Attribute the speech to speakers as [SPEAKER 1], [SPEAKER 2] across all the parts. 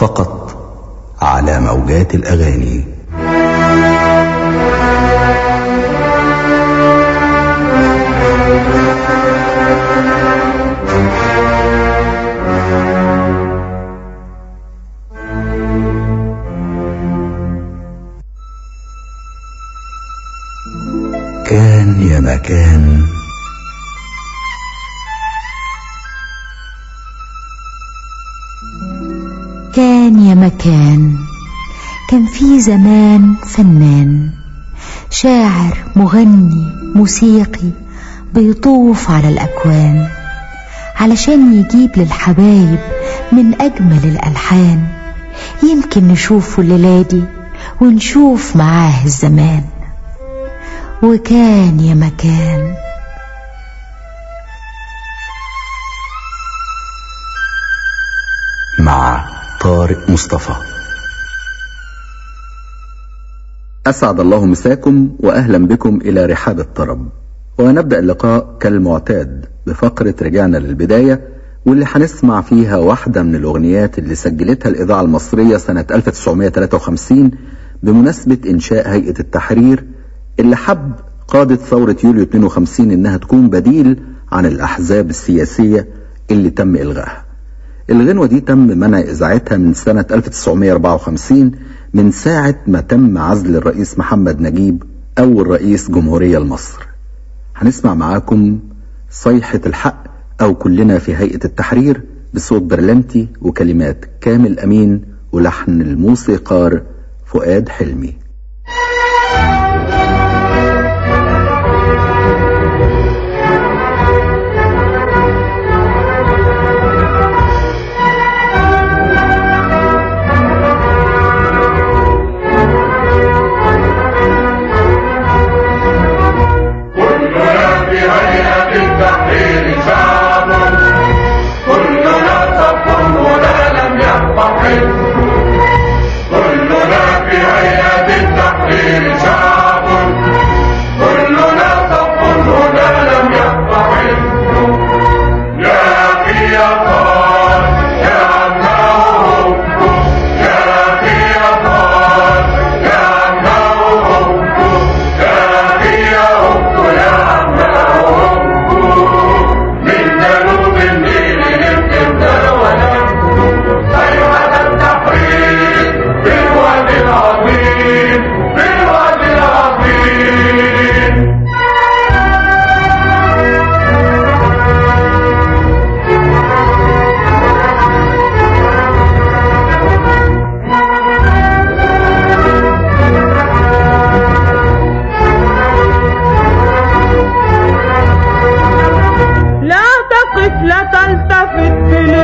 [SPEAKER 1] فقط على موجات الاغاني كان يا مكان
[SPEAKER 2] كان يا مكان كان في زمان فنان شاعر مغني موسيقي بيطوف على الأكوان علشان يجيب للحبايب من أجمل الألحان يمكن نشوفه الليلة دي ونشوف معاه الزمان وكان يا مكان
[SPEAKER 1] مع طارق مصطفى
[SPEAKER 3] أسعد الله مساكم وأهلا بكم إلى رحاب الطرب ونبدأ اللقاء كالمعتاد بفقرة رجعنا للبداية واللي هنسمع فيها واحدة من الأغنيات اللي سجلتها الإذاعة المصرية سنة 1953 بمناسبة إنشاء هيئة التحرير اللي حب قادة ثورة يوليو 52 إنها تكون بديل عن الأحزاب السياسية اللي تم إلغائها الغنوة دي تم منع إذاعتها من سنة 1954 من ساعة ما تم عزل الرئيس محمد نجيب أول رئيس جمهورية لمصر هنسمع معاكم صيحة الحق أو كلنا في هيئة التحرير بصوت برلنتي وكلمات كامل أمين ولحن الموسيقار فؤاد حلمي
[SPEAKER 4] كلنا في هيئة التحرير شعب كلنا صف ولا لم يبق حزب كلنا في هيئة التحرير شعب كلنا صف ولا لم يبق حزب يا أخي يا قاد يا عماه يا أخي يا قاد يا عماه يا أخي يا أخت يا عماه من جنوب النيل للقبلة ونبدو أيها التحرير بالوادي العظيم بالوادي العظيم
[SPEAKER 5] لا تقف لا تلتفت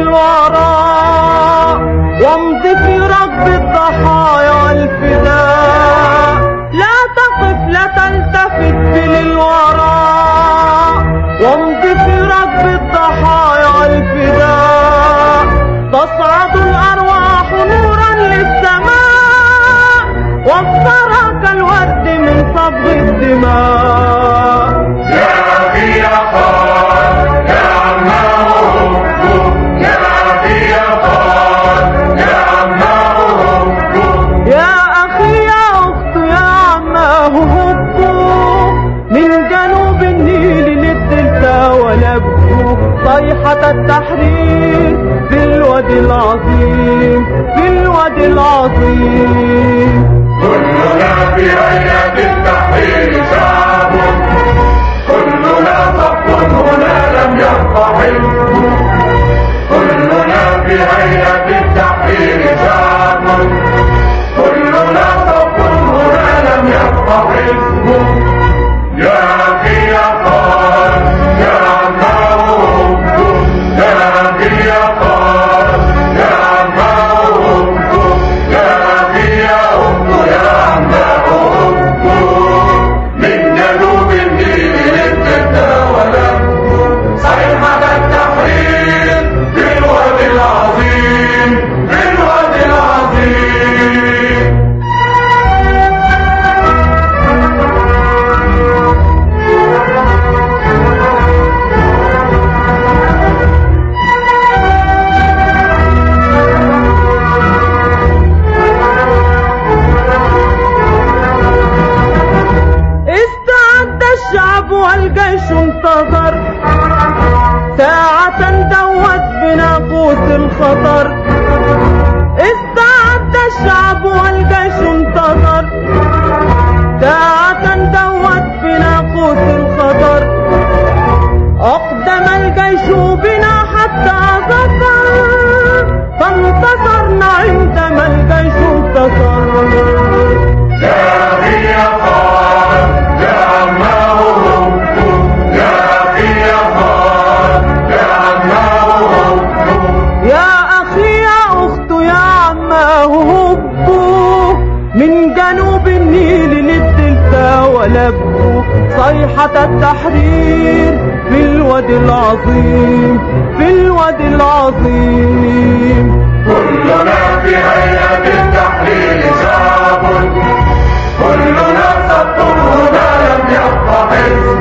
[SPEAKER 5] للوراء وامض في رب الضحايا الفداء لا تقف لا تلتفت للوراء وامض في رب الضحايا الفداء تصعد الأرواح نورا للسماء والثرى كالورد من صبغ الدماء
[SPEAKER 4] يا أخي يا قاد يا عماه يا أخي يا قاد يا عماه
[SPEAKER 5] يا أخي يا أخت يا عماه هبوا من جنوب النيل للدلتا ونبكوا صيحة التحرير في الوادي العظيم في الوادي العظيم
[SPEAKER 4] كلنا في هيئة التحرير شعب كلنا صف هنا لم يبق حزب كلنا في هيئة التحرير شعب كلنا صف هنا لم يبق حزب يا أخي يا قاد يا عماه يا أخي يا قاد يا عماه يا أخي يا
[SPEAKER 5] عندما الجيش انتصر
[SPEAKER 4] يا أخي يا خال يا عماه هبوا يا أخي يا خال يا عماه هبوا
[SPEAKER 5] يا أخي يا أخت يا عماه هبوا من جنوب النيل للدلتا ولبوا صيحة التحرير في الوادي العظيم في الوادي العظيم
[SPEAKER 4] كلنا في هيئة التحرير شعب كلنا صف هنا لم يبق حزب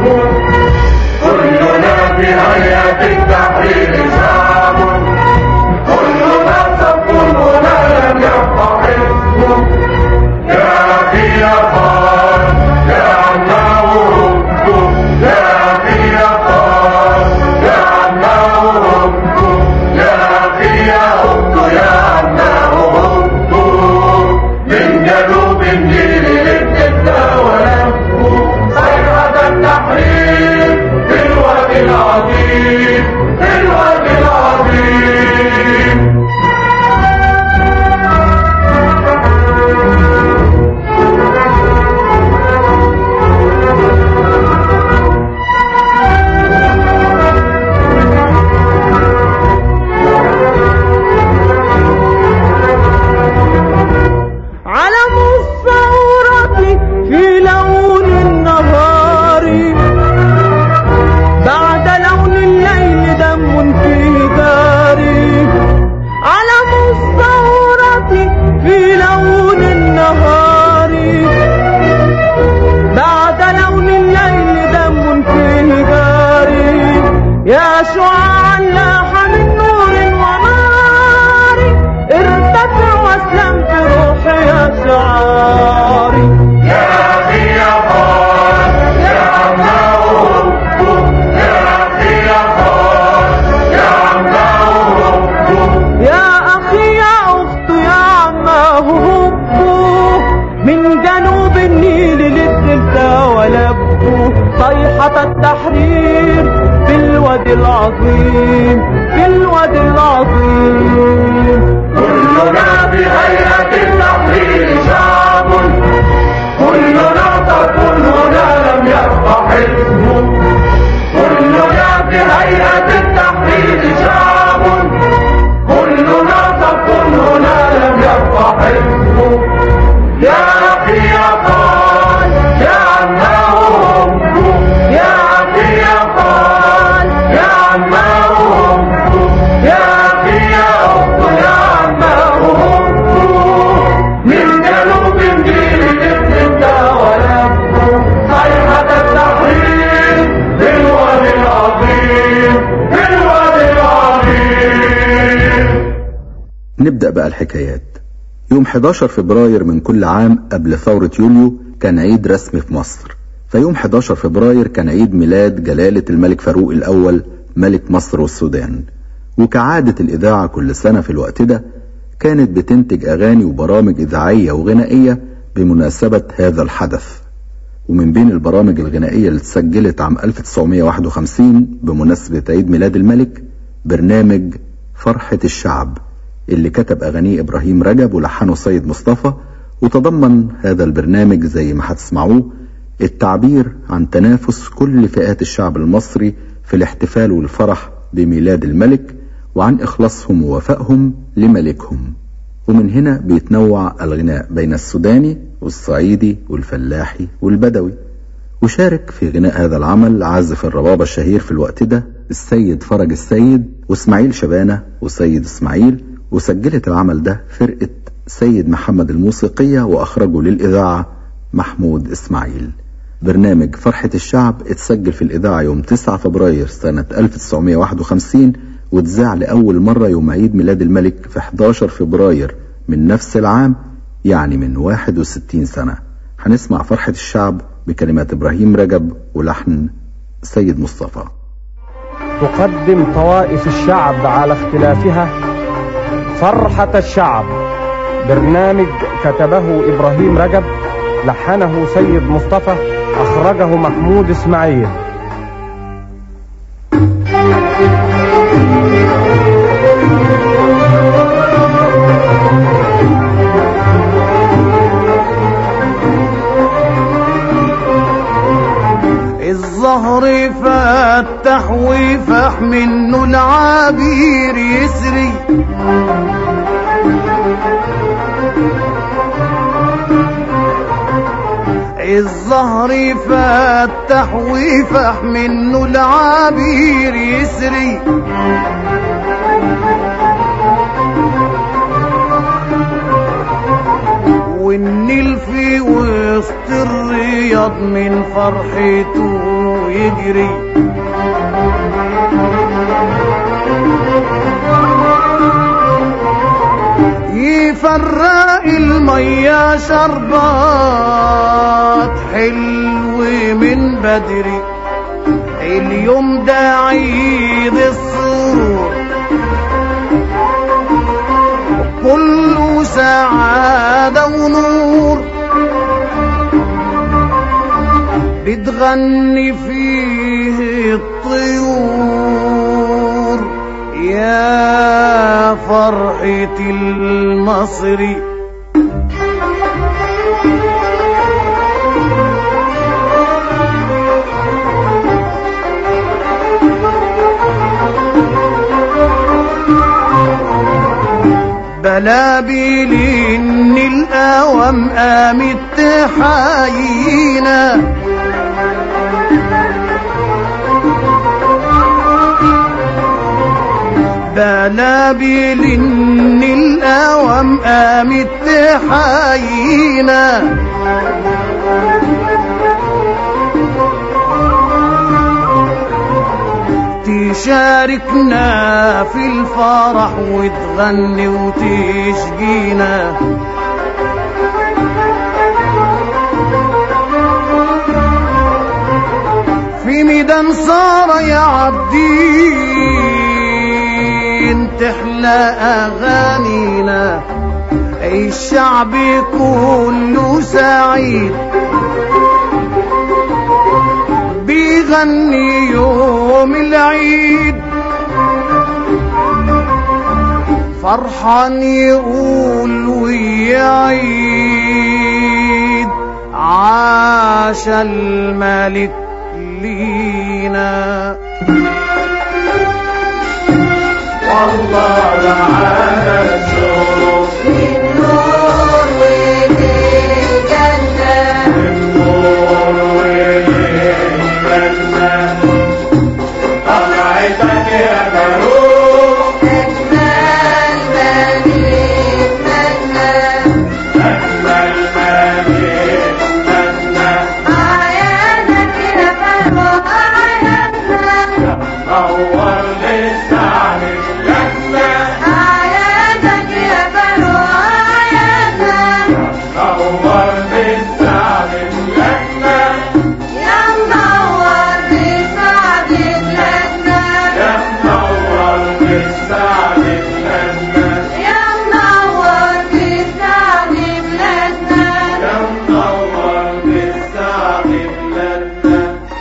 [SPEAKER 4] كلنا في هيئة التحرير شعب كلنا صف هنا لم يبق حزب يا أخي يا خال يا عماه هبوا يا أخي يا خال يا عماه هبوا يا أخي يا أخت يا عماه هبوا من جنوب النيل للدلتا ولفوا صيحة التحرير في الوادي العظيم في الوادي العظيم
[SPEAKER 5] علم الثورة في لون النهار بعد لون الليل دم فيه جاري علم الثورة في لون النهار بعد لون الليل دم فيه جاري يا شعاعا لاح من نور ونار ارتفع واسلم في روحي يا شعاري
[SPEAKER 4] يا أخي يا خال يا عماه هبوا يا أخي يا خال يا عماه هبوا
[SPEAKER 5] يا أخي يا أخت يا عماه هبوا من جنوب النيل للدلتا ولبوا صيحة التحرير في الوادي العظيم في الوادي العظيم
[SPEAKER 4] كلنا في هيئة التحرير شعب كلنا صف هنا لم يبق حزب كلنا في هيئة التحرير شعب كلنا صف هنا لم يبق حزب يا أخي يا خال يا عماه هبوا يا أخي يا خال يا عماه هبوا يا أخي يا أخت يا عماه هبوا من جنوب النيل للدلتا ولبوا صيحة التحرير في الوادي العظيم في الوادي العظيم
[SPEAKER 3] نبدأ بقى الحكايات يوم 11 فبراير من كل عام قبل ثورة يوليو كان عيد رسمي في مصر فيوم 11 فبراير كان عيد ميلاد جلالة الملك فاروق الأول ملك مصر والسودان وكعادة الإذاعة كل سنة في الوقت ده كانت بتنتج أغاني وبرامج إذاعية وغنائية بمناسبة هذا الحدث ومن بين البرامج الغنائية اللي اتسجلت عام 1951 بمناسبة عيد ميلاد الملك برنامج فرحة الشعب اللي كتب أغانيه إبراهيم رجب ولحنه سيد مصطفى وتضمن هذا البرنامج زي ما هتسمعوه التعبير عن تنافس كل فئات الشعب المصري في الاحتفال والفرح بميلاد الملك وعن إخلاصهم ووفائهم لملكهم ومن هنا بيتنوع الغناء بين السوداني والصعيدي والفلاحي والبدوي وشارك في غناء هذا العمل عازف الربابة الشهير في الوقت ده السيد فرج السيد واسماعيل شبانة وسيد اسماعيل وسجلت العمل ده فرقة سيد محمد الموسيقية وأخرجه للإذاعة محمود إسماعيل برنامج فرحة الشعب اتسجل في الإذاعة يوم 9 فبراير سنة 1951 واتذاع لأول مرة يوم عيد ميلاد الملك في 11 فبراير من نفس العام يعني من 61 سنة هنسمع فرحة الشعب بكلمات إبراهيم رجب ولحن سيد مصطفى
[SPEAKER 6] تقدم طوائف الشعب على اختلافها فرحة الشعب برنامج كتبه إبراهيم رجب لحنه سيد مصطفى أخرجه محمود إسماعيل
[SPEAKER 7] ويفح منه العبير يسري الظهر يفتح ويفح منه العبير يسري والنيل في وسط الرياض من فرحته يجري يفرق المية شربات حلو من بدري اليوم ده عيد السرور كله سعادة ونور بتغني فيه الطيور يا فرحة المصري بلابل ان الاوام قامت تحايينا بلابل ان الاوام قامت تحايينا تشاركنا في الفرح وتغني وتشجينا في ميدان سارة يا عابدين تحلى أغانينا الشعب كله سعيد بيغني يوم العيد فرحان يقول ويعيد عاش الملك لينا
[SPEAKER 4] والله معانا الشروق
[SPEAKER 8] النور والجنة
[SPEAKER 4] النور والجنة طلعتك يا فاروق
[SPEAKER 8] أجمل من يتمنى
[SPEAKER 4] أجمل ما يتمنى
[SPEAKER 8] أعيادك يا فاروق أعيادنا
[SPEAKER 4] نور للسعد الجنة
[SPEAKER 8] أعيادك يا فاروق أعيادنا
[SPEAKER 4] نور للسعد الجنة
[SPEAKER 8] يا منور بسعد بلادنا
[SPEAKER 4] يا منور للسعد الجنة
[SPEAKER 8] يا منور بسعد بلادنا
[SPEAKER 4] يا منور للسعد الجنة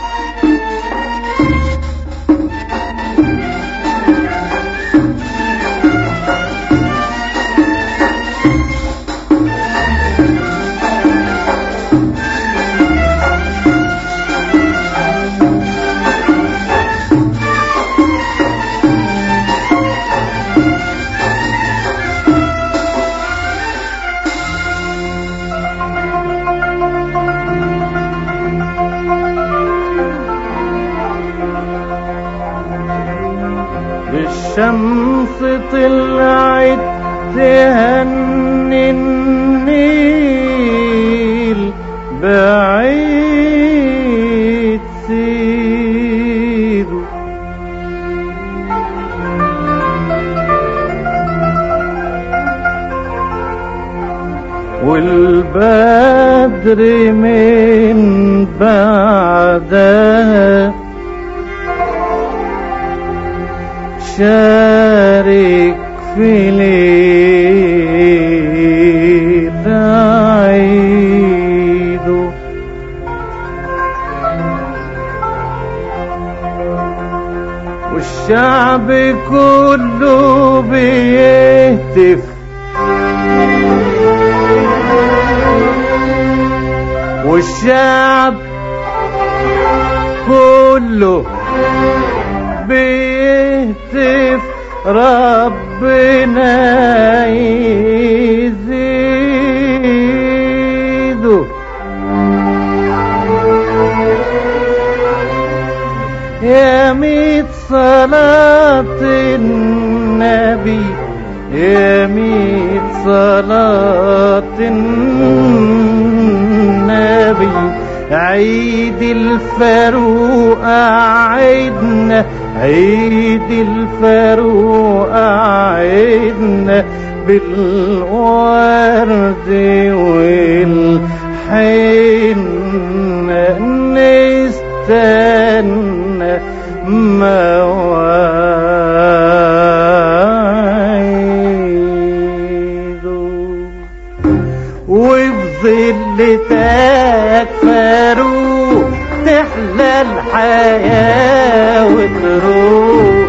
[SPEAKER 7] بالشمس طلعت تهني النيل بعيد سيده والبدر من بعدها شارك في ليل عيده والشعب كله بيهتف والشعب كله بيهتف ربنا يزيده يا ميت صلاة النبي يا ميت صلاة النبي عيد الفاروق عيدنا عيد الفاروق عيدنا بالورد والحنة نستنى مواعيده وبظلتك فاروق تحلى الحياة وتروح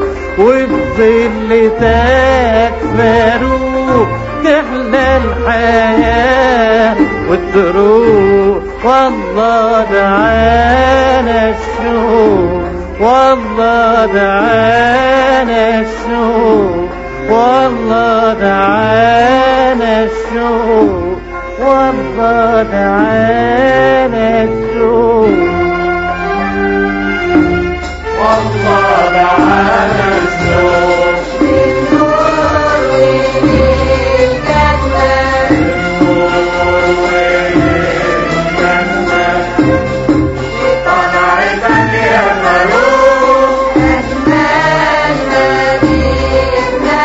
[SPEAKER 7] وبظلتك فاروق تحلى الحياة وتروح والله دعانا الشوق والله دعانا الشوق والله دعانا الشوق والله دعانا الشوق
[SPEAKER 4] والله دعانا الشوق
[SPEAKER 8] بالنور والجنة
[SPEAKER 4] النور والجنة طلعتك يا فاروق
[SPEAKER 8] أجمل مدينة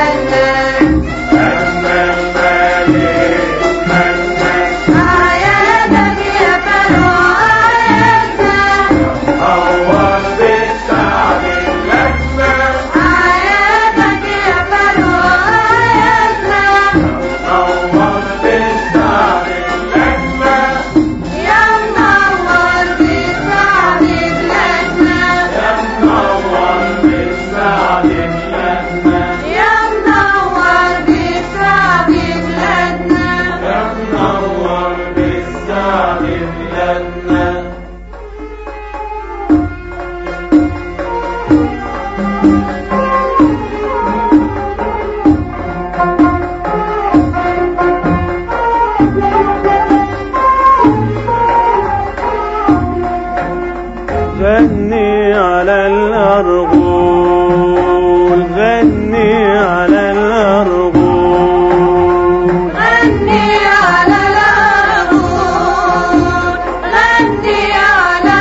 [SPEAKER 4] أجمل مدينة
[SPEAKER 8] أعيادك يا فاروق أعيادنا
[SPEAKER 4] نور بالسعد اللجنة
[SPEAKER 8] أعيادك يا فاروق أعيادنا
[SPEAKER 4] نور بالسعد اللجنة
[SPEAKER 8] يا منور بسعد بلادنا
[SPEAKER 4] يا منور بالسعد اللجنة
[SPEAKER 8] يا منور بسعد بلادنا
[SPEAKER 4] يا منور بالسعد اللجنة
[SPEAKER 7] غني على الأرغول غني على الأرغول
[SPEAKER 8] غني على الأرغول غني على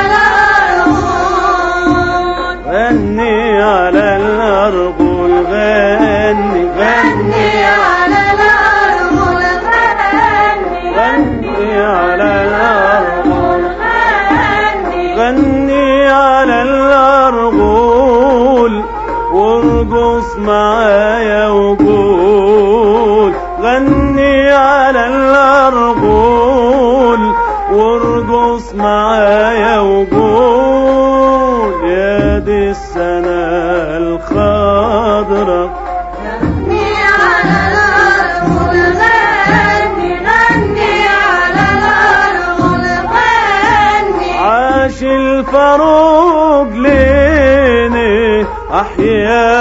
[SPEAKER 8] الأرغول
[SPEAKER 7] غني على الأرغول غني
[SPEAKER 8] غني على الأرغول غني
[SPEAKER 7] غني على الأرغول
[SPEAKER 8] غني
[SPEAKER 7] غني على الأرغول وارقص معايا وقول غني على الأرغول وارقص معايا وقول يا دي السنة الخضرة
[SPEAKER 8] غني على الأرغول غني غني على الأرغول غني
[SPEAKER 7] عاش الفاروق ليني أحيا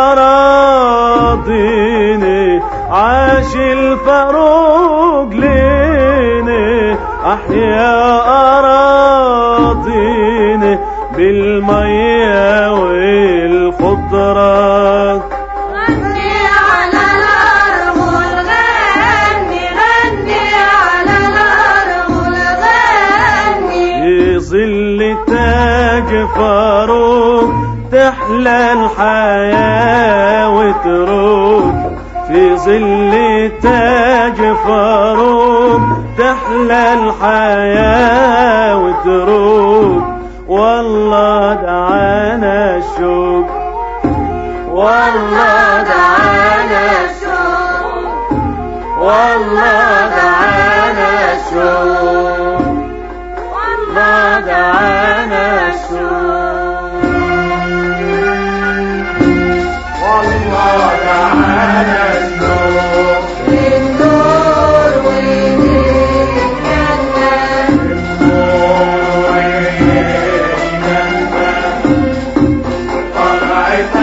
[SPEAKER 7] أراضيني عاش الفاروق ليني أحيا أراضيني بالمية والخضرة
[SPEAKER 8] غني على الأرغول غني غني على الأرغول غني
[SPEAKER 7] في ظل تاج فاروق تحلى الحياة وتروح في ظل تاج فاروق تحلى الحياة وتروح والله دعانا الشوق والله دعانا
[SPEAKER 8] الشوق
[SPEAKER 7] والله دعانا الشوق والله دعانا الشوق
[SPEAKER 4] والله دعانا الشوق
[SPEAKER 8] بالنور والجنة
[SPEAKER 4] النور والجنة طلعت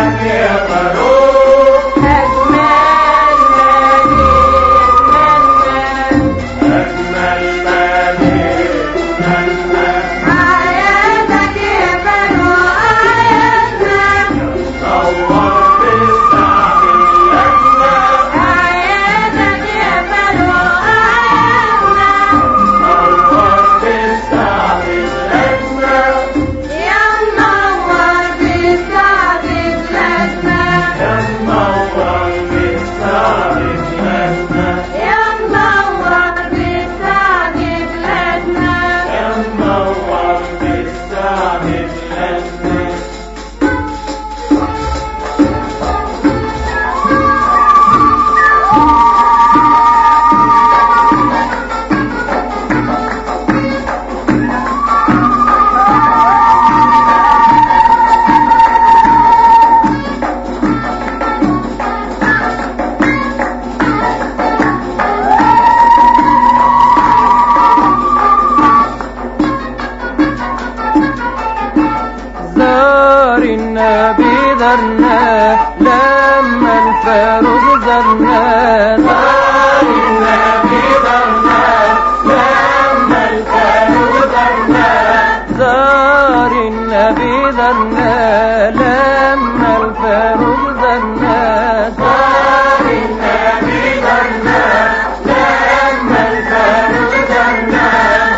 [SPEAKER 5] زرناه لما الفاروق زرناه
[SPEAKER 4] زار النبي درناه لما الفاروق درناه
[SPEAKER 5] زار النبي زرناه لما الفاروق زرناه
[SPEAKER 4] زار النبي درناه لما الفاروق درناه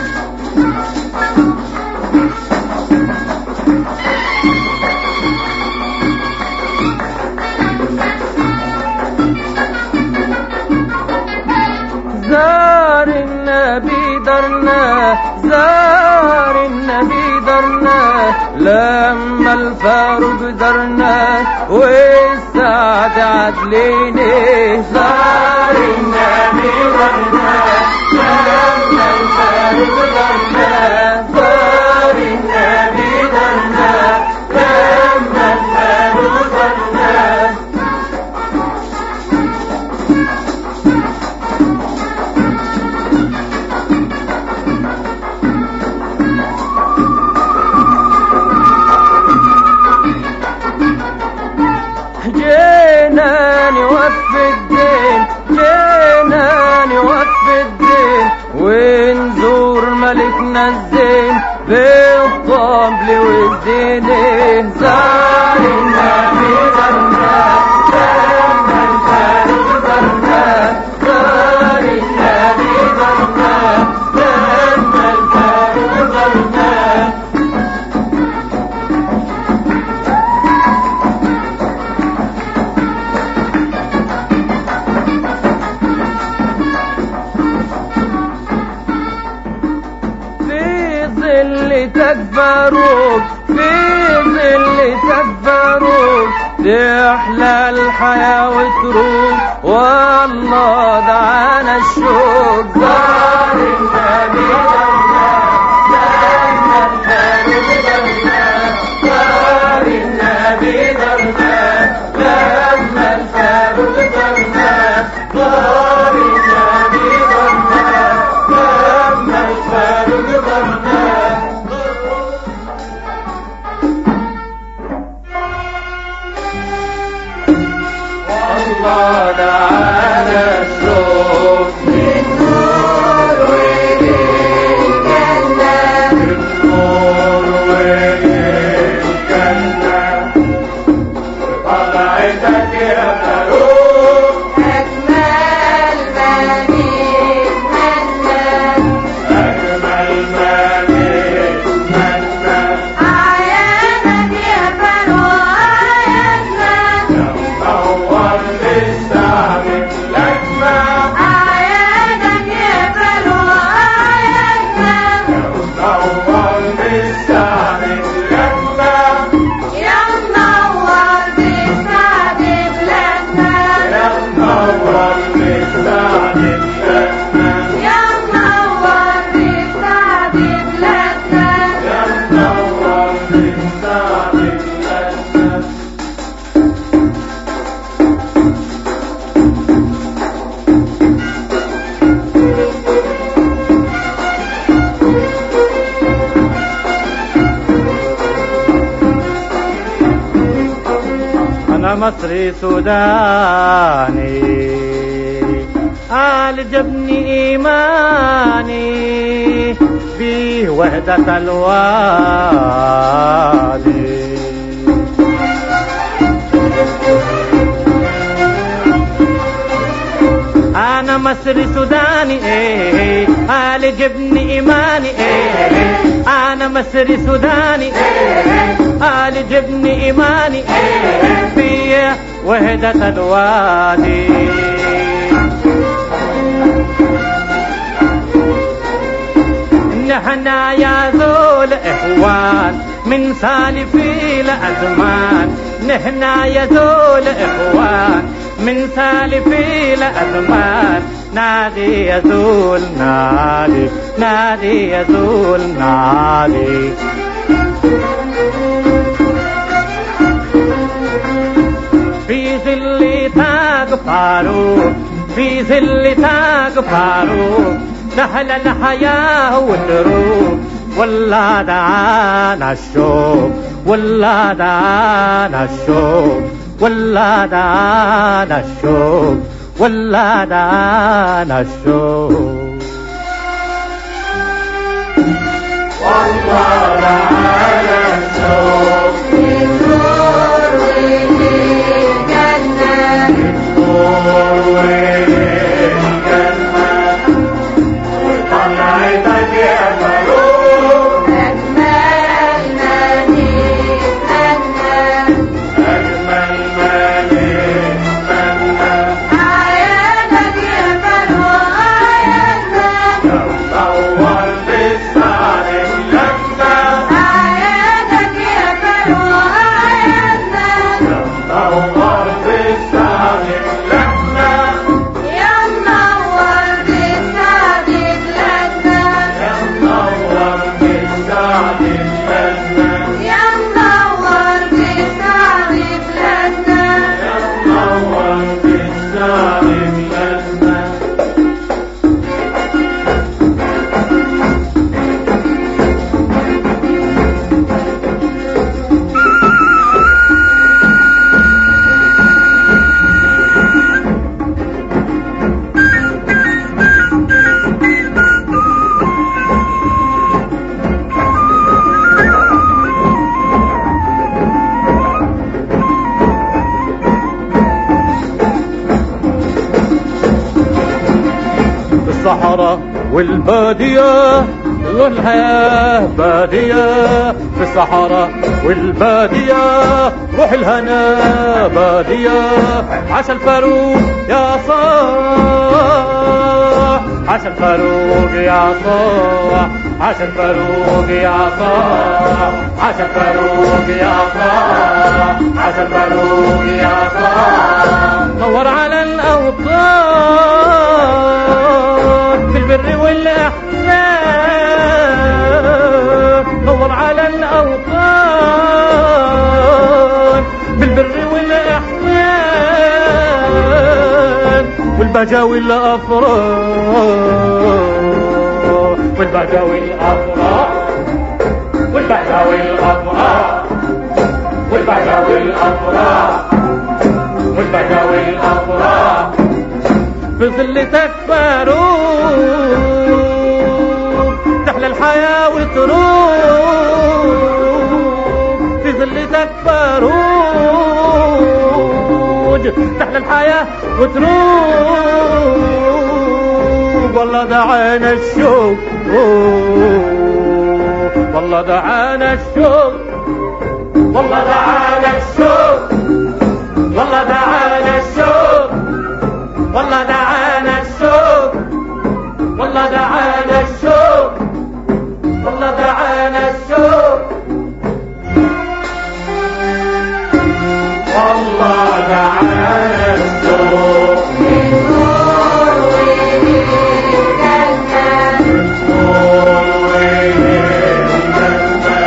[SPEAKER 5] زار النبي درنا زار النبي درنا لما الفاروق درنا والسعد عدليني زار النبي درنا لما الفاروق درنا زار النبي درنا لما الفاروق درنا جينا نوفي الدين جينا نوفي الدين ونزور ملكنا الزين بالطبل والزين زار النبي درنا لما الفاروق درنا زار النبي درنا لما الفاروق درنا في ظل تكبروك في ظل تكبروك تحلى الحياة وتروح والله دعانا الشوق زار النبي لما الفاروق درنا زار النبي درنا لما الفاروق درنا زار النبي درنا لما الفاروق درنا والله دعانا الشوق
[SPEAKER 8] النور والجنة
[SPEAKER 4] النور والجنة طلعتك يا فاروق
[SPEAKER 8] أجمل ما نتمنى
[SPEAKER 4] أجمل ما نتمنى
[SPEAKER 8] أعيانك يا فاروق أعياننا
[SPEAKER 4] نور للسعد اللجمة
[SPEAKER 8] أعيانك يا فاروق أعياننا
[SPEAKER 4] نور للسعد اللجمة
[SPEAKER 8] يا منور بسعد بلادنا
[SPEAKER 4] يا منور للسعد اللجمة
[SPEAKER 8] يا منور بسعد بلادنا
[SPEAKER 4] يا منور للسعد اللجمة
[SPEAKER 5] أنا مصري سوداني أعجبني إيماني بوحدة الوادي أنا مصري سوداني إيه آل جبني إيماني إيه أنا مصري سوداني إيه آل جبني إيماني إيه في وحدة الوادي نحنا يا ذو الإخوان من سالفي الأزمان نحنا يا ذو الإخوان من سالفي الأزمان نادي يزول نادي نادي يزول نادي في ظل تاج فاروق في ظل تاج فاروق نحل الحياة والدروب ولا دعانا الشوق ولا دعانا الشوق ولا دعانا الشوق ولا دعانا الشوق
[SPEAKER 4] والله تعالى الشوق
[SPEAKER 8] النور والجنة
[SPEAKER 4] نور والجنة وطلعتك يا فاروق
[SPEAKER 8] أجمل ما نتمنى
[SPEAKER 4] أجمل ما نتمنى
[SPEAKER 8] عيادك يا فاروق عيادنا
[SPEAKER 4] دور بالسعد اللمة
[SPEAKER 8] عيادك يا فاروق عيادنا
[SPEAKER 4] دور بالسعد اللمة
[SPEAKER 8] يا منور بالسعد بلادنا
[SPEAKER 4] دور بالسعد اللمة
[SPEAKER 8] يا منور بالسعد بلادنا
[SPEAKER 4] دور بالسعد اللمة
[SPEAKER 5] في الصحراء والبادية والحياة بادية في الصحراء والبادية روح الهنا بادية عاش الفاروق يا صاح عاش الفاروق يا صاح عاش الفاروق يا صاح عاش الفاروق يا صاح عاش الفاروق يا صاح نور على الأوطان في البر والإحسان نور على الأوطان بالبر والإحسان والبهجة والأفراح والبهجة والأفراح والبهجة والأفراح والبهجة والأفراح والبهجة والأفراح في ظلتك فاروق تحلى الحياة وتروق في ظلتك فاروق تحلى الحياة وتروق والله دعانا الشوق والله دعانا الشوق والله دعانا الشوق والله دعانا الشوق والله دعانا الشوق والله دعانا الشوق والله دعانا الشوق
[SPEAKER 4] والله دعانا الشوق
[SPEAKER 8] النور والجنة
[SPEAKER 4] نور والجنة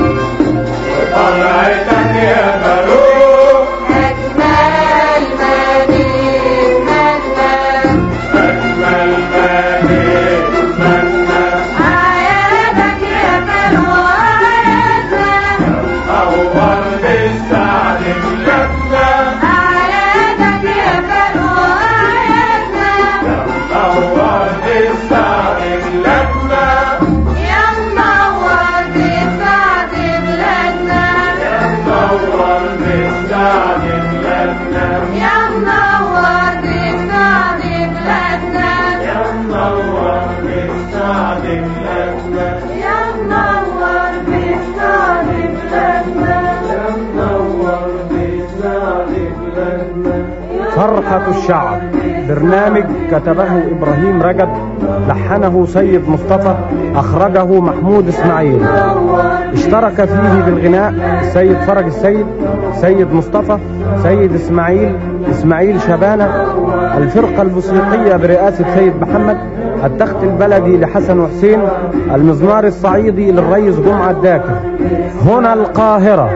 [SPEAKER 4] وطلعتك يا فاروق
[SPEAKER 8] أجمل ما نتمنى
[SPEAKER 4] أجمل ما نتمنى
[SPEAKER 8] عيادك يا فاروق عيادنا
[SPEAKER 4] أول بالسعد اللمة
[SPEAKER 8] عيادك يا فاروق عيادنا
[SPEAKER 4] أول بالسعد اللمة
[SPEAKER 8] يا منور بالسعد بلادنا
[SPEAKER 4] دور بالسعد اللمة
[SPEAKER 8] يا منور بالسعد بلادنا
[SPEAKER 4] يا منور بالسعد اللمة
[SPEAKER 8] يا منور بالسعد بلادنا
[SPEAKER 4] يا منور بالسعد اللمة
[SPEAKER 6] فرحة الشعب برنامج كتبه إبراهيم رجب لحنه سيد مصطفى أخرجه محمود إسماعيل اشترك فيه بالغناء سيد فرج السيد سيد مصطفى سيد إسماعيل إسماعيل شبانة الفرقة الموسيقية برئاسة سيد محمد التخت البلدي لحسن وحسين المزمار الصعيدي للريس جمعة الداكر هنا القاهرة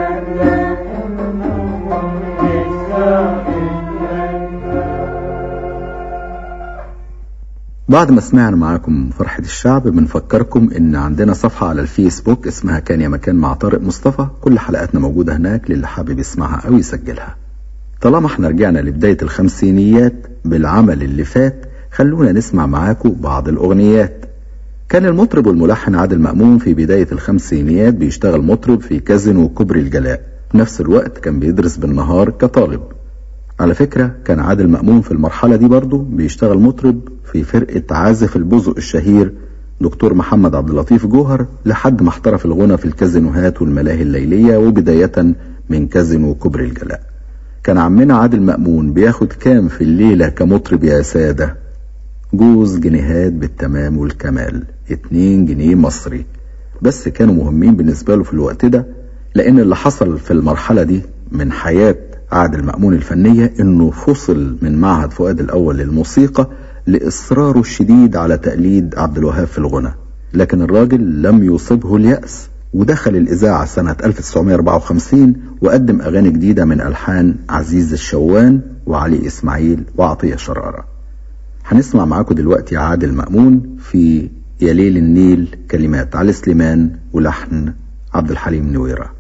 [SPEAKER 3] بعد ما سمعنا معاكم فرحة الشعب بنفكركم ان عندنا صفحة على الفيسبوك اسمها كان يا مكان مع طارق مصطفى كل حلقاتنا موجودة هناك للي حابب يسمعها او يسجلها طالما احنا رجعنا لبداية الخمسينيات بالعمل اللي فات خلونا نسمع معاكم بعض الاغنيات كان المطرب والملحن عادل مأمون في بداية الخمسينيات بيشتغل مطرب في كازينو كوبري الجلاء في نفس الوقت كان بيدرس بالنهار كطالب على فكرة كان عادل مأمون في المرحلة دي برضه بيشتغل مطرب في فرقة عازف البزق الشهير دكتور محمد عبد اللطيف جوهر لحد ما احترف الغنى في الكازينوهات والملاهي الليلية وبداية من كازينو كوبري الجلاء كان عمنا عادل مأمون بياخد كام في الليلة كمطرب يا سادة جوز جنيهات بالتمام والكمال اتنين جنيه مصري بس كانوا مهمين بالنسبة له في الوقت ده لأن اللي حصل في المرحلة دي من حياة عادل مأمون الفنية انه فصل من معهد فؤاد الاول للموسيقى لاصراره الشديد على تقليد عبد الوهاب في الغنى لكن الراجل لم يصبه اليأس ودخل الإذاعة سنة 1954 وقدم أغاني جديدة من ألحان عزيز الشوان وعلي إسماعيل وعطية شرارة هنسمع معاكم دلوقتي عادل مأمون في يا ليل النيل كلمات علي سليمان ولحن عبد الحليم نويره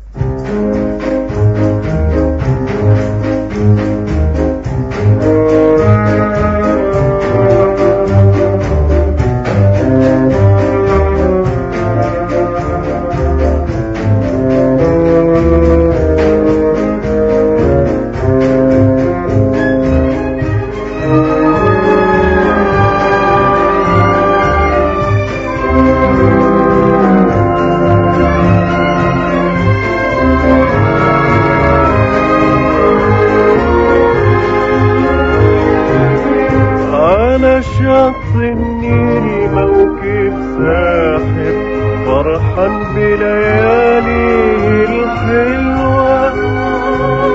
[SPEAKER 9] على شط النيل موكب ساحر فرحان بلياليه الحلوة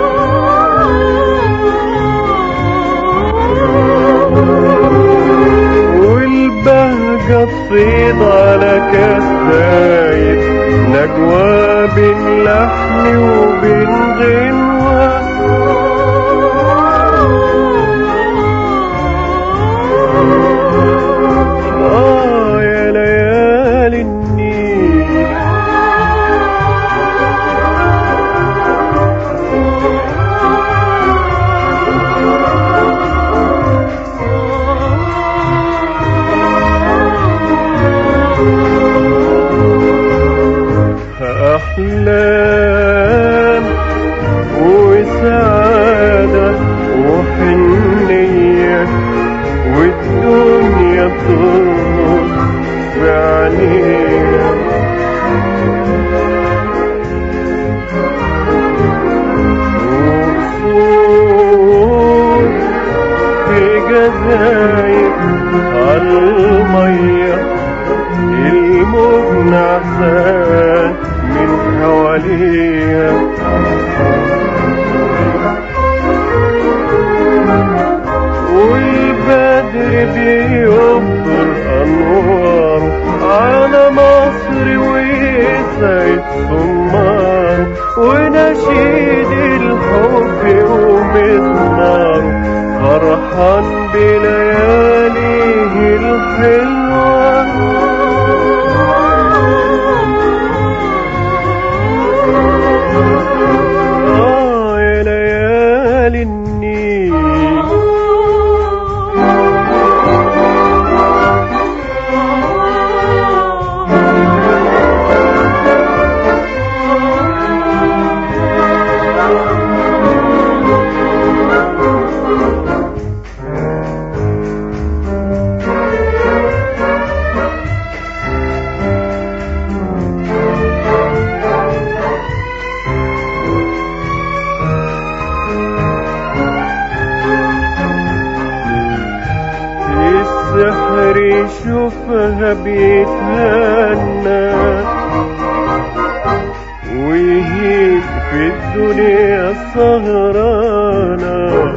[SPEAKER 9] والبهجة تصيد على كسايد نجوى بين لحن وبين غنوة آه يا ليالي النيل أحلام وسعادة وحنية والدنيا بترقص في عينيها وصور في جزاير عالمية الموج نعسان من حواليها والبدر بيبطر أنواره على مصر ويسعد صماره ونشيد الحب ومزماره فرحان بلياليه الحلوة آه يا ليالي النيل السحر يشوفها بيتهنى ويهيج في الدنيا سهرانة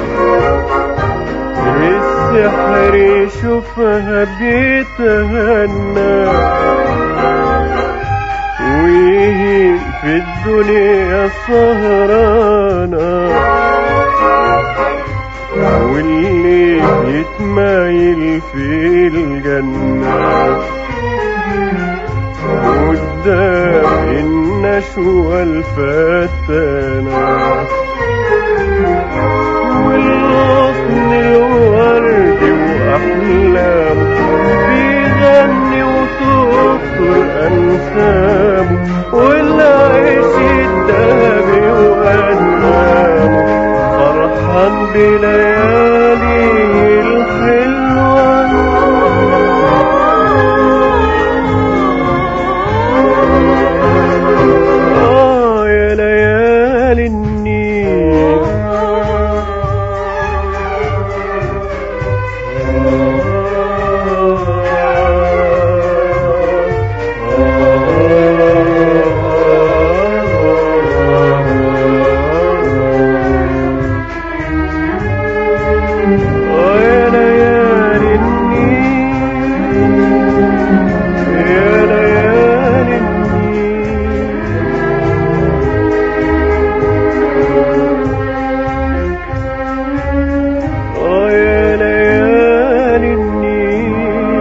[SPEAKER 9] السحر يشوفها بيتهنى ويهيج في الدنيا سهرانة واللي يتمايل في الجنة قدام النشوة الفتانة والغصن الوردي وأحلامه بيغني وتخطر أنسامه والعيش الدهبي وأنامه فرحان بليالي الحلوة آه يا ليالي النيل يا ليالي النيل يا ليالي النيل آه يا ليالي النيل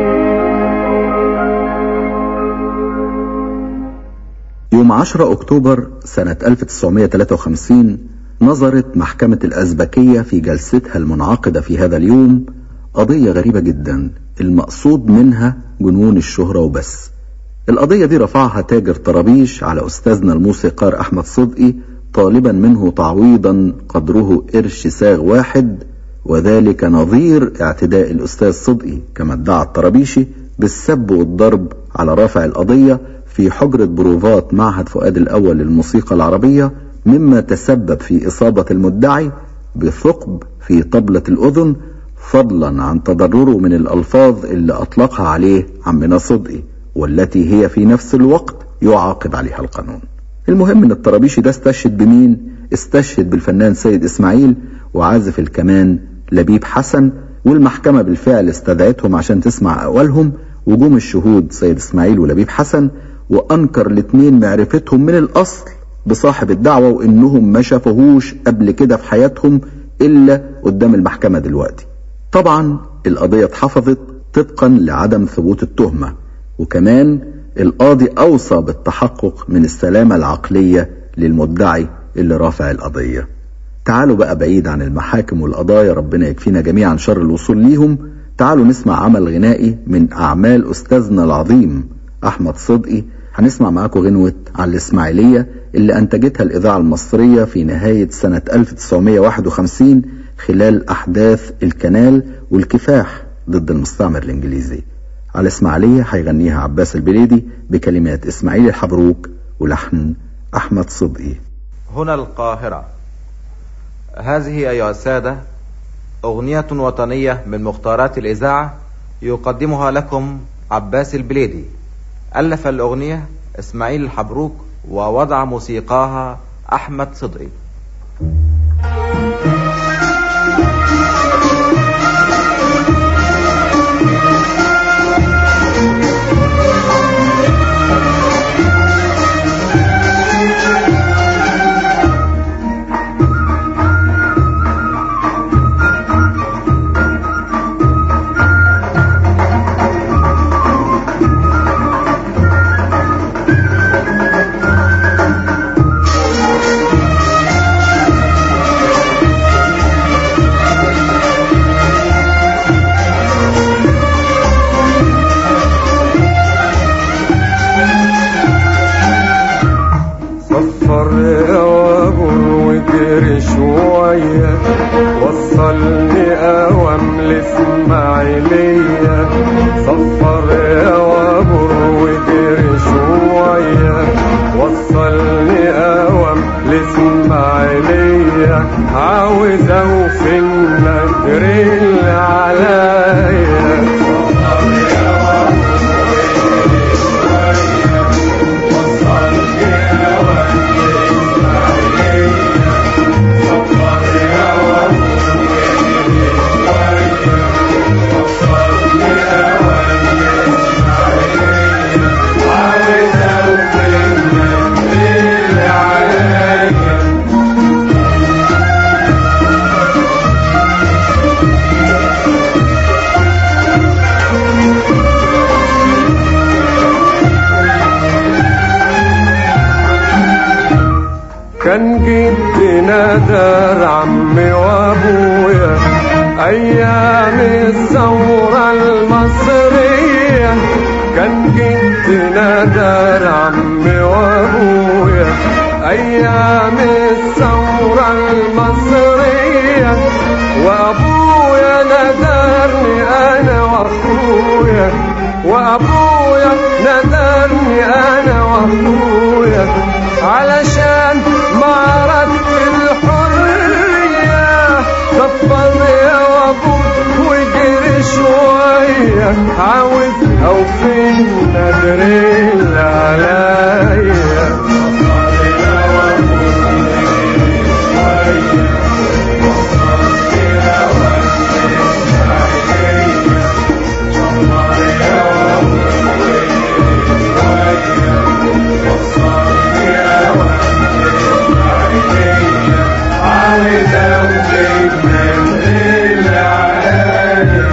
[SPEAKER 3] يوم 10 أكتوبر سنة 1953 نظرت محكمة الأزبكية في جلستها المنعقدة في هذا اليوم قضية غريبة جدا المقصود منها جنون الشهرة وبس القضية دي رفعها تاجر طرابيش على أستاذنا الموسيقار أحمد صدقي طالبا منه تعويضا قدره قرش ساغ واحد وذلك نظير اعتداء الأستاذ صدقي كما ادعى الطرابيشي بالسب والضرب على رافع القضية في حجرة بروفات معهد فؤاد الأول للموسيقى العربية مما تسبب في إصابة المدعي بثقب في طبلة الأذن فضلا عن تضرره من الألفاظ اللي أطلقها عليه عمنا صدقي والتي هي في نفس الوقت يعاقب عليها القانون المهم ان الطرابيشي ده استشهد بمين استشهد بالفنان سيد اسماعيل وعازف الكمان لبيب حسن والمحكمة بالفعل استدعتهم عشان تسمع اقوالهم وجوم الشهود سيد اسماعيل ولبيب حسن وانكر الاتنين معرفتهم من الاصل بصاحب الدعوة وانهم ما شافوهوش قبل كده في حياتهم الا قدام المحكمة دلوقتي طبعا القضية اتحفظت طبقا لعدم ثبوت التهمة وكمان القاضي اوصى بالتحقق من السلامة العقلية للمدعي اللي رافع القضية تعالوا بقى بعيد عن المحاكم والقضايا ربنا يكفينا جميعا شر الوصول ليهم تعالوا نسمع عمل غنائي من اعمال استاذنا العظيم احمد صدقي هنسمع معاكم غنوة على الاسماعيلية اللي انتجتها الاذاعة المصرية في نهاية سنة 1951 خلال احداث الكنال والكفاح ضد المستعمر الانجليزي على الاسماعيلية هيغنيها عباس البليدي بكلمات اسماعيل الحبروك ولحن احمد صدقي
[SPEAKER 10] هنا القاهرة هذه أيها السادة أغنية وطنية من مختارات الإذاعة يقدمها لكم عباس البليدي ألف الأغنية إسماعيل الحبروك ووضع موسيقاها أحمد صدقي
[SPEAKER 9] صفر اوابر وجري شوية وصلني اوام الاسماعيلية صفر اوابر وجري شوية وصلني اوام الاسماعيلية عاوز اوفي النجر اللي عليا
[SPEAKER 11] نادر عمي وابويا ايام الثورة المصرية كان جد نادر عمي وابويا ايام الثورة المصرية وابويا نادرني انا واخويا وابويا نادرني انا واخويا علشان معركة الحرية صفر يا وابوك وجري شوية عاوز اوفي النذر اللي عليا عاوز اوفي النذر اللي عليا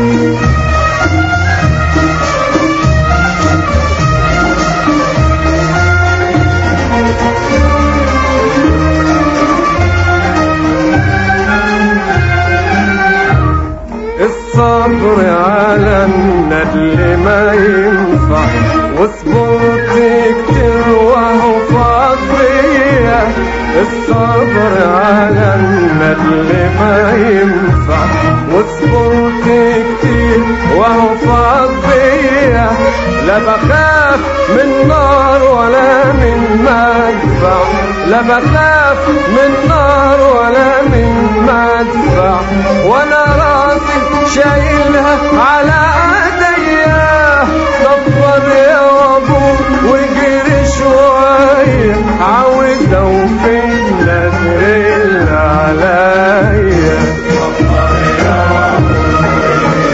[SPEAKER 11] الصبر على الندل ما ينفع وصبرت كتير وهو فاضية الصبر على الندل ما ينفع وصبرت كتير وهو فاضية لا بخاف من نار ولا من مدفع لا بخاف من نار ولا من مدفع وانا راسي شايلها على ايديا صبر يا ابو وجري شويه عاوز اوفي النذر اللي عليا صبر يا ابو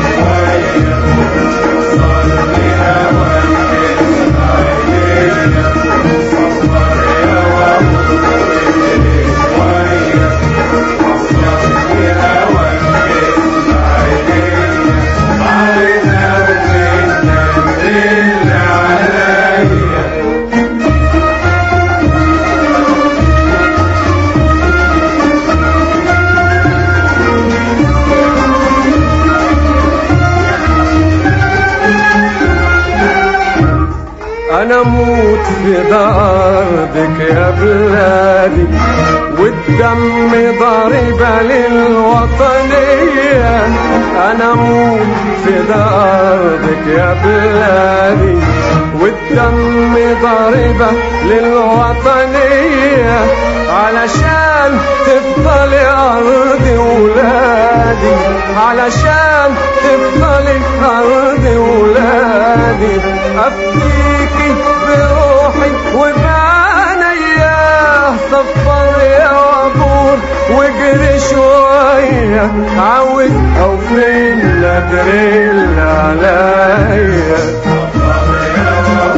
[SPEAKER 11] انا موت في ارضك يا بلادي والدم ضاربة للوطنية انا موت في ارضك يا بلادي والدم ضاربة للوطنية علشان تفضلي ارضي ولادي علشان تفضلي ارضي ولادي افديكي بروحي وبعنيا صفر يا وابور واجري شوية عاوز اوفي النذر اللي عليا صفر يا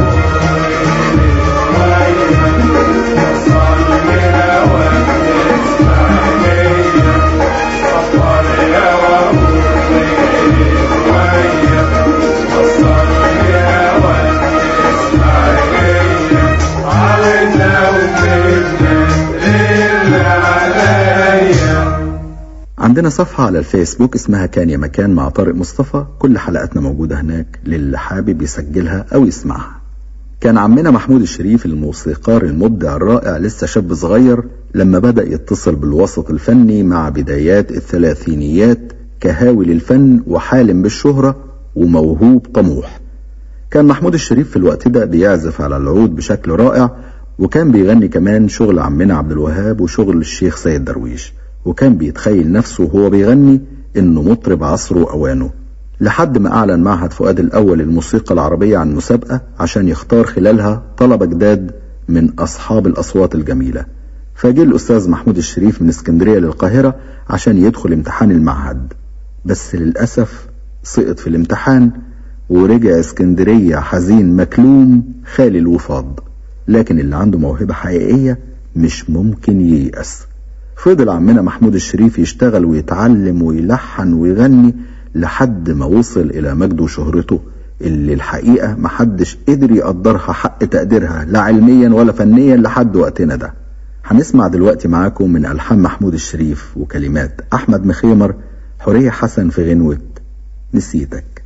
[SPEAKER 3] عندنا صفحة على الفيسبوك اسمها كان يا مكان مع طارق مصطفى كل حلقاتنا موجودة هناك للي حابب يسجلها أو يسمعها كان عمنا محمود الشريف الموسيقار المبدع الرائع لسه شاب صغير لما بدأ يتصل بالوسط الفني مع بدايات الثلاثينيات كهاوي للفن وحالم بالشهرة وموهوب طموح كان محمود الشريف في الوقت ده بيعزف على العود بشكل رائع وكان بيغني كمان شغل عمنا عبد الوهاب وشغل الشيخ سيد درويش وكان بيتخيل نفسه وهو بيغني انه مطرب عصره واوانه لحد ما اعلن معهد فؤاد الاول للموسيقى العربية عن مسابقة عشان يختار خلالها طلبة جداد من اصحاب الاصوات الجميلة فجه الاستاذ محمود الشريف من اسكندرية للقاهرة عشان يدخل امتحان المعهد بس للأسف سقط في الامتحان ورجع اسكندرية حزين مكلوم خالي الوفاض لكن اللي عنده موهبة حقيقية مش ممكن ييأس فضل عمنا محمود الشريف يشتغل ويتعلم ويلحن ويغني لحد ما وصل إلى مجده وشهرته اللي الحقيقة محدش قدر يقدرها حق تقديرها لا علميا ولا فنيا لحد وقتنا ده هنسمع دلوقتي معاكم من ألحان محمود الشريف وكلمات أحمد مخيمر حورية حسن في غنوة نسيتك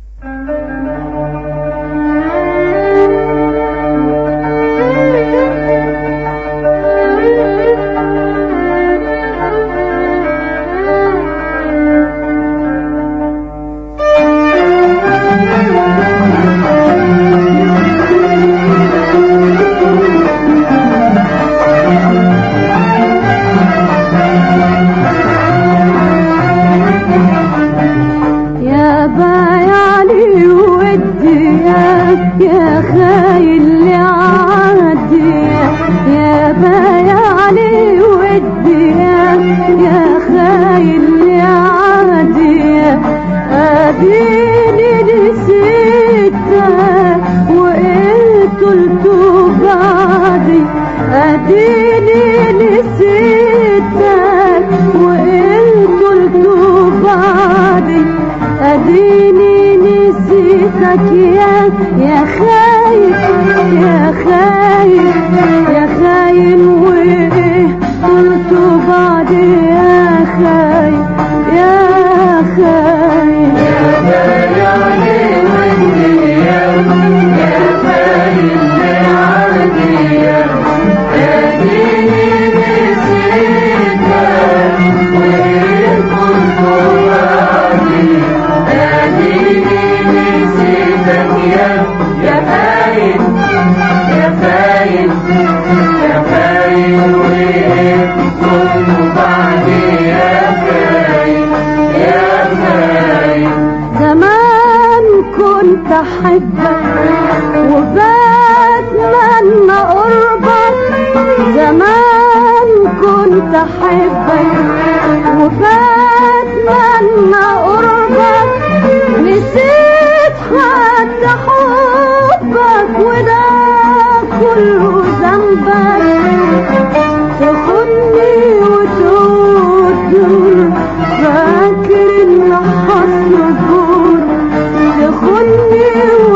[SPEAKER 8] يا بايعني وديك يا خايل عادية يا بايعني وديك يا خايل عادية اديني نسيتك وقلت قلت بعدي اديني نسيتك وقلت قلت بعدي اديني نسيتك يا يا خايف يا خايف يا خاين وايه قلت بعد يا خايف يا خايف يا زمان كنت احبك وبتمنى قربك زمان كنت احبك وبتمنى قربك نسيت حتى حبك وده كله ذنبك تخني وتقول فاكر ان حصبر تخني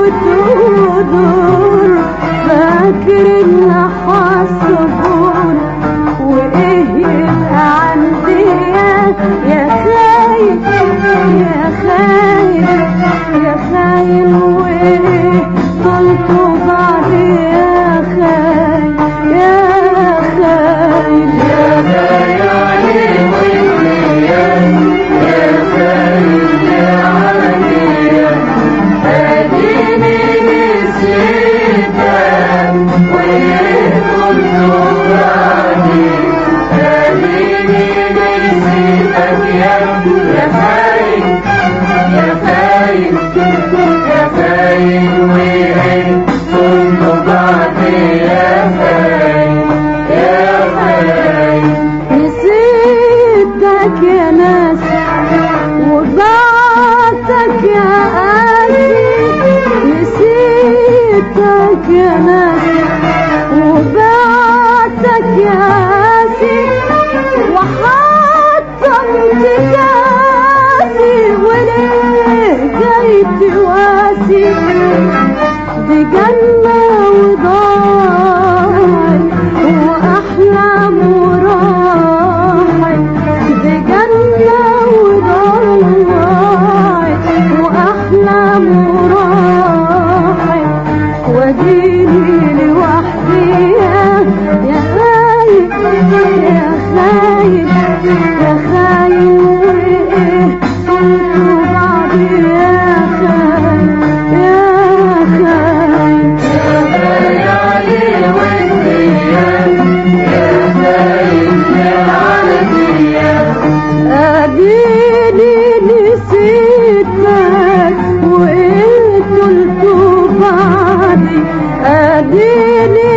[SPEAKER 8] وتقول فاكر ان حصبر وايه يبقى عندي يا- يا خايف يا خايف يا خاين وايه قلت بعد يا خايف يا خايف يا نسيتك يا ناس وبعتك يا قاسي نسيتك يا ناس وبعتك يا قاسي وحطمت كاسي وليه جاي تواسي دي جنة وضاعت وأحلام وراحت دي جنة وضاعت وأحلام وراحت واديني لوحدي يا يا خايف يا خايف يا خايف وإيه قلت بعدي يا خايف يا خايف اديني نسيتك وقلت قلت بعدي اديني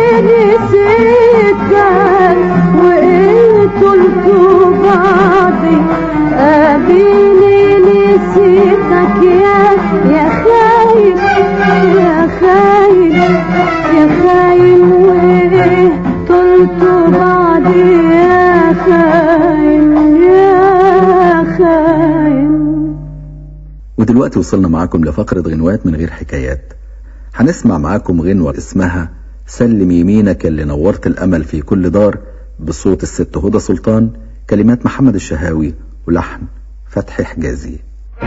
[SPEAKER 8] نسيتك وقلت قلت بعدي اديني نسيتك يا يا خايف يا خايف يا خاين وايه قلت بعدي يا خاين يا خاين
[SPEAKER 3] ودلوقتي وصلنا معاكم لفقرة غنوات من غير حكايات هنسمع معاكم غنوة اسمها سلم يمينك اللي نورت الأمل في كل دار بصوت الست هدى سلطان كلمات محمد الشهاوي ولحن فتحي حجازي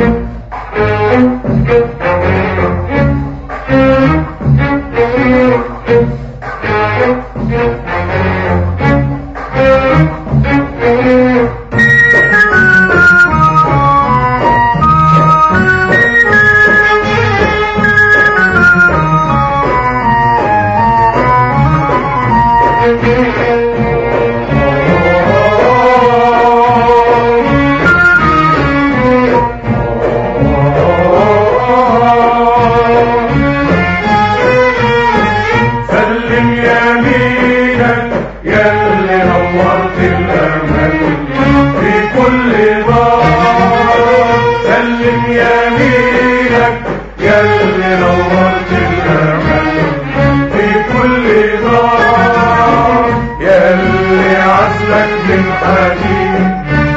[SPEAKER 4] سلم يمينك يا اللي نورت الامل في كل دار سلم يمينك يا اللي نورت الامل في كل دار يا اللي عزلك من حديد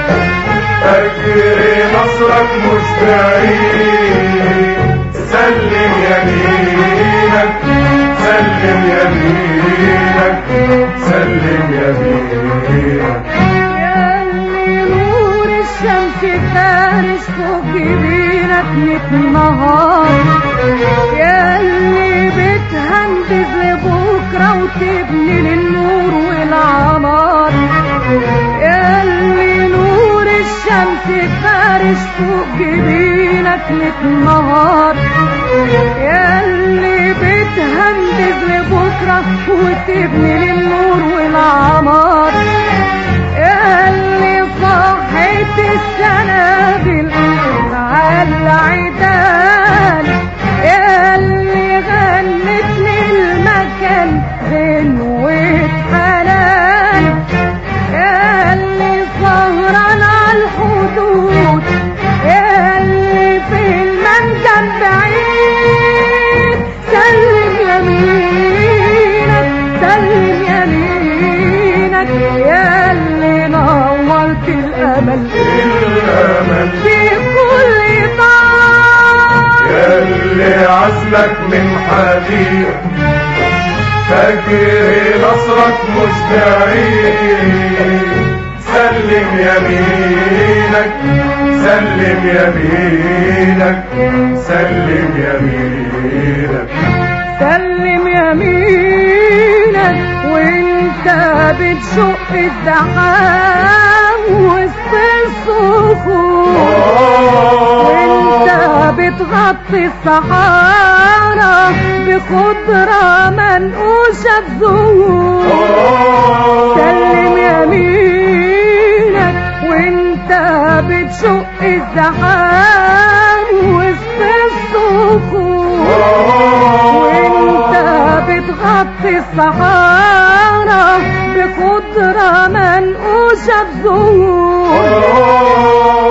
[SPEAKER 4] فجر نصرك مش بعيد سلم يمينك سلم يمينك سلم يمينك
[SPEAKER 8] يا اللي نور الشمس فارس فوق جبينك ميت نهار يا اللي بتهندز لبكرة وتبني للنور والعمار يا اللي نور الشمس فارس فوق جبينك ميت نهار يا اللي بتهندز لبكرة وتبني للنور والعمار يا اللي صحيت السنابل على العيدان يا اللي غنت للمكان غنوة حنان يا اللي سهران على الحدود يا اللي في المنزل بعيد سلم يمينك سلم يمينك يا اللي نورت الامل
[SPEAKER 4] الامل
[SPEAKER 8] في كل طار
[SPEAKER 4] يا اللي عزلك من حديد فجر نصرك مش بعيد سلم يمينك سلم يمينك سلم يمينك
[SPEAKER 8] سلم يمينك وانت بتشق الزحام وسط الصخور وانت بتغطي الصحارى بخضرة منقوشة الزهور سلم يمينك وانت بتشق الزحام وسط الصخور وانت بتغطي الصحارى بخضرة منقوشة بزهور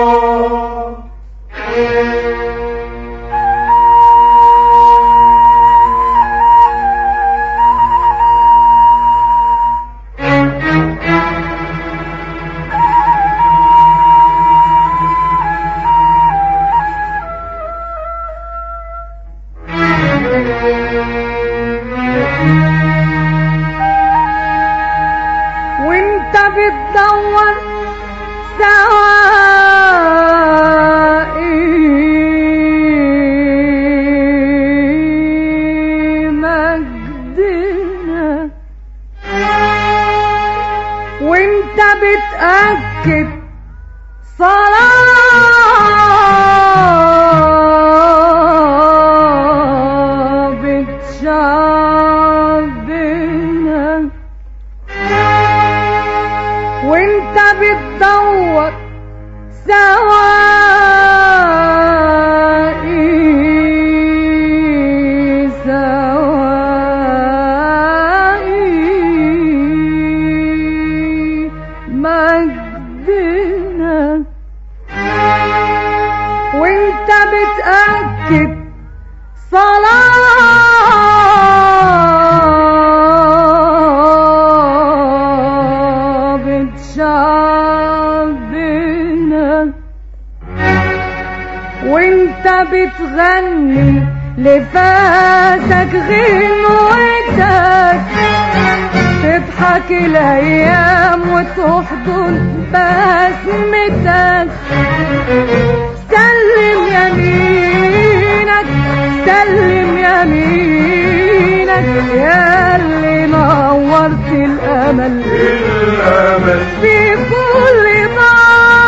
[SPEAKER 8] وانت بتدور سواء مجدنا وانت بتأكد صلاة بتشابهنا وانت بتدور سواء سواء مجدنا وانت بتأكد صلاة بتشابهنا وانت تضحك الايام وتحضن بسمتك سلم يمينك سلم يمينك يا اللي نورت الامل
[SPEAKER 4] الامل
[SPEAKER 8] في كل دار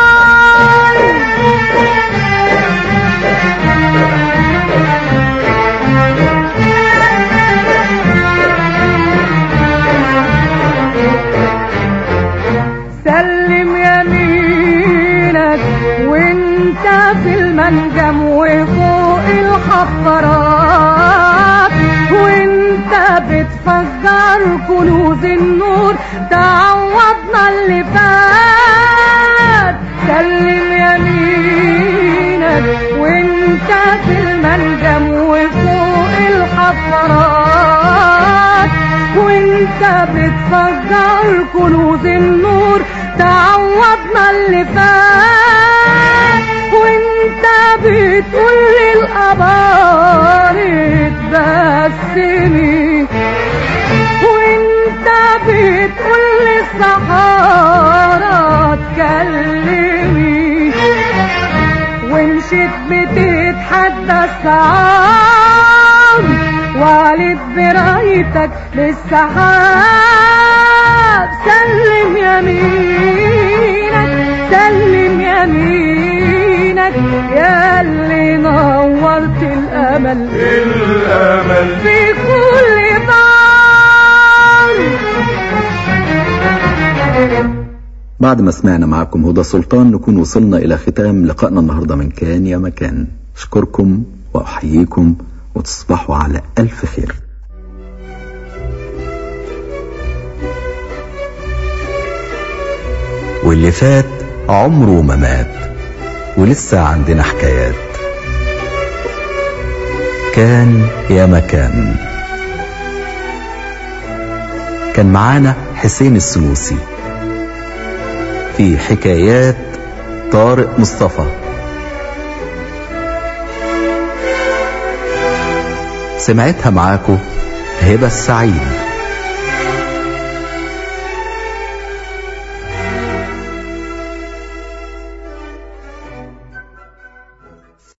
[SPEAKER 8] سلم يمينك وانت في المنجم وفوق الحفرات وانت بتفجر كنوز النور تعوضنا اللي فات سلم يمينك وانت في المنجم وفوق الحفرات وانت بتفجر كنوز النور تعوضنا اللي فات وانت بتقول للابار اتبسمي وانت بتقول للصحارى اتكلمي ومشيت بتتحدى الصعاب وعلت برايتك للسحاب سلم يمينك سلم يمينك يا اللي نورت الامل
[SPEAKER 4] الامل
[SPEAKER 8] في كل دار
[SPEAKER 3] بعد ما سمعنا معكم هدى سلطان نكون وصلنا إلى ختام لقائنا النهاردة من كان يا مكان أشكركم وأحييكم وتصبحوا على ألف خير واللي فات عمره ما مات ولسه عندنا حكايات كان يا مكان كان معانا حسين السنوسي في حكايات طارق مصطفى سمعتها معاكو هبة السعيد